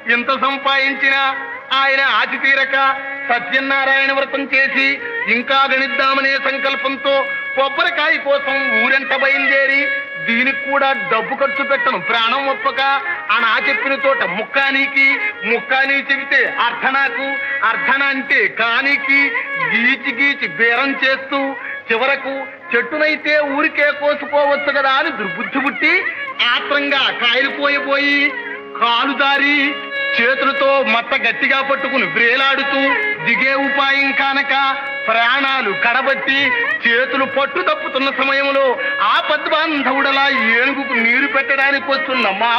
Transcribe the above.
ఇంత సంపాదించినా ఆయన ఆచి తీరక సత్యనారాయణ వ్రతం చేసి ఇంకా గణిద్దామనే సంకల్పంతో కొబ్బరికాయ కోసం ఊరెంట బయలుదేరి దీనికి కూడా డబ్బు ఖర్చు పెట్టను ప్రాణం ఒప్పక అని ఆ చెప్పిన తోట ముక్కానికి ముక్కాని చెబితే అర్ధనాకు అర్ధన అంటే కానికి గీచి గీచి బేరం చేస్తూ చివరకు చెట్టునైతే ఊరికే కోసుకోవచ్చు కదా అని దుర్బుద్ధి పుట్టి ఆత్రంగా కాయలు పోయిపోయి కాలు దారి చేతులతో మత్త గట్టిగా పట్టుకుని వ్రేలాడుతూ దిగే ఉపాయం కానక ప్రాణాలు కడబట్టి చేతులు పట్టు తప్పుతున్న సమయంలో ఆ పద్మాంధవుడలా ఏనుగుకు నీరు పెట్టడానికి వస్తున్న మా